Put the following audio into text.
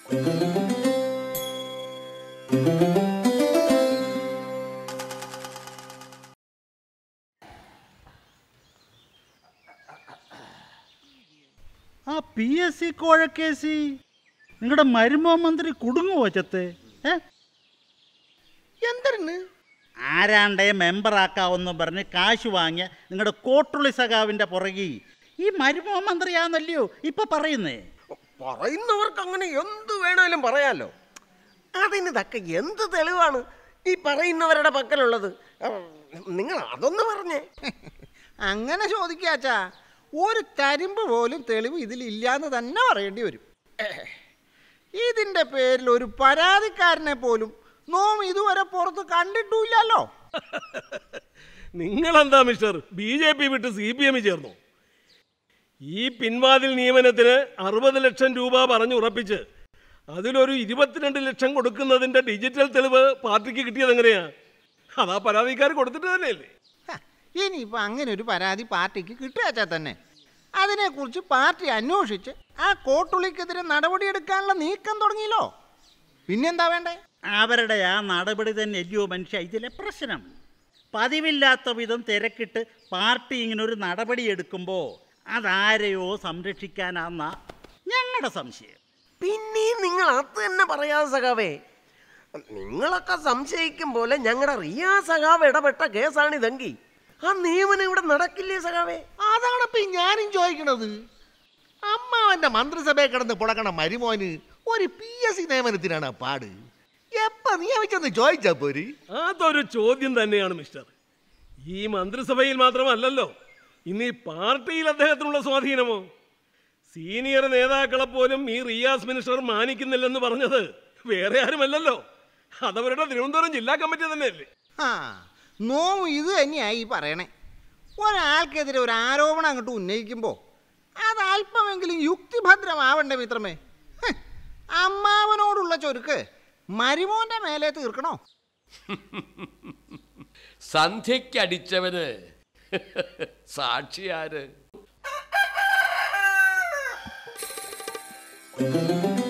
ആ P S C കോഴക്കേസി നിങ്ങളുടെ മരുമോ മന്ത്രി കുടുങ്ങുവോ ചത്തെ ഏ എന്തരന് ആരാണ്ടേ മെമ്പറാക്കാവെന്ന് പറഞ്ഞ് കാശ് വാങ്ങിയ നിങ്ങളുടെ കോട്ടുള്ളി സഖാവിൻ്റെ പുറകി ഈ മരുമോ മന്ത്രിയാന്നല്ലയോ ഇപ്പൊ പറയുന്നേ പറയുന്നവർക്ക് അങ്ങനെ എന്ത് വേണേലും പറയാലോ അതിന് തക്ക എന്ത് തെളിവാണ് ഈ പറയുന്നവരുടെ പക്കലുള്ളത് ഉം, നിങ്ങൾ അതൊന്ന് പറഞ്ഞേ അങ്ങനെ ചോദിക്കാച്ചാ ഒരു കരിമ്പ് പോലും തെളിവ് ഇതിലില്ലാന്ന് തന്നെ പറയേണ്ടി വരും ഇതിന്റെ പേരിൽ ഒരു പരാതിക്കാരനെ പോലും നോം ഇതുവരെ പുറത്ത് കണ്ടിട്ടില്ലല്ലോ നിങ്ങളെന്താ മിസ്റ്റർ ബി ജെ പി വിട്ട് സി പി എമ്മിൽ ചേർന്നു ഈ പിൻവാതിൽ നിയമനത്തിന് അറുപത് ലക്ഷം രൂപ പറഞ്ഞുറപ്പിച്ച് അതിലൊരു ഇരുപത്തിരണ്ട് ലക്ഷം കൊടുക്കുന്നതിന്റെ ഡിജിറ്റൽ തെളിവ് പാർട്ടിക്ക് കിട്ടിയത് എങ്ങനെയാ അതാ പരാതിക്കാർ കൊടുത്തിട്ട് തന്നെയല്ലേ ഹ, ഇനിയിപ്പോ അങ്ങനെ ഒരു പരാതി പാർട്ടിക്ക് കിട്ടുകച്ചാ തന്നെ അതിനെക്കുറിച്ച് പാർട്ടി അന്വേഷിച്ച് ആ കോട്ടുള്ളിക്കെതിരെ നടപടിയെടുക്കാനുള്ള നീക്കം തുടങ്ങിയല്ലോ പിന്നെന്താ വേണ്ടേ അവരുടെ ആ നടപടി തന്നെ അല്ലയോ മനുഷ്യ ഇതിലെ പ്രശ്നം പതിവില്ലാത്ത വിധം തിരക്കിട്ട് പാർട്ടി ഇങ്ങനെ ഒരു നടപടി എടുക്കുമ്പോൾ അതാരെയോ സംരക്ഷിക്കാനാന്ന ഞങ്ങളുടെ സംശയം പിന്നെയും നിങ്ങൾ അത് തന്നെ പറയാതെ സഖാവേ നിങ്ങളൊക്കെ സംശയിക്കും പോലെ ഞങ്ങളുടെ റിയാ സഖാവ് ഇടപെട്ട കേസാണിതെങ്കിൽ ആ നിയമനം ഇവിടെ നടക്കില്ലേ സഖാവേ അതാണ് ഇപ്പൊ ഈ ഞാനും ചോദിക്കണത് അമ്മാവന്റെ മന്ത്രിസഭയെ കിടന്ന് പുളക്കണ മരുമോന് ഒരു പി എസ് സി നിയമനത്തിനാണ് പാട് എപ്പ നിയമിച്ചെന്ന് ചോദിച്ചാ പോര് അതൊരു ചോദ്യം തന്നെയാണ് മിസ്റ്റർ ഈ മന്ത്രിസഭയിൽ മാത്രമല്ലല്ലോ ഇന്ന് ഈ പാർട്ടിയിൽ അദ്ദേഹത്തിനുള്ള സ്വാധീനമോ സീനിയർ നേതാക്കളെ പോലും ഈ റിയാസ് മിനിസ്റ്റർ മാനിക്കുന്നില്ലെന്ന് പറഞ്ഞത് വേറെ ആരുമല്ലല്ലോ അതവരുടെ തിരുവനന്തപുരം ജില്ലാ കമ്മിറ്റി തന്നെയല്ലേ ആ നോവും ഇത് തന്നെയായി ഈ പറയണേ ഒരാൾക്കെതിരെ ഒരു ആരോപണം അങ്ങോട്ട് ഉന്നയിക്കുമ്പോൾ അത് അല്പമെങ്കിലും യുക്തിഭദ്രമാവണ്ടേ മിത്രമേ ഹ്, അമ്മാവനോടുള്ള ചൊരുക്ക് മരുമോന്റെ മേലെ തീർക്കണോ സന്ധ്യയ്ക്കടിച്ചവന് സാക്ഷിയാര്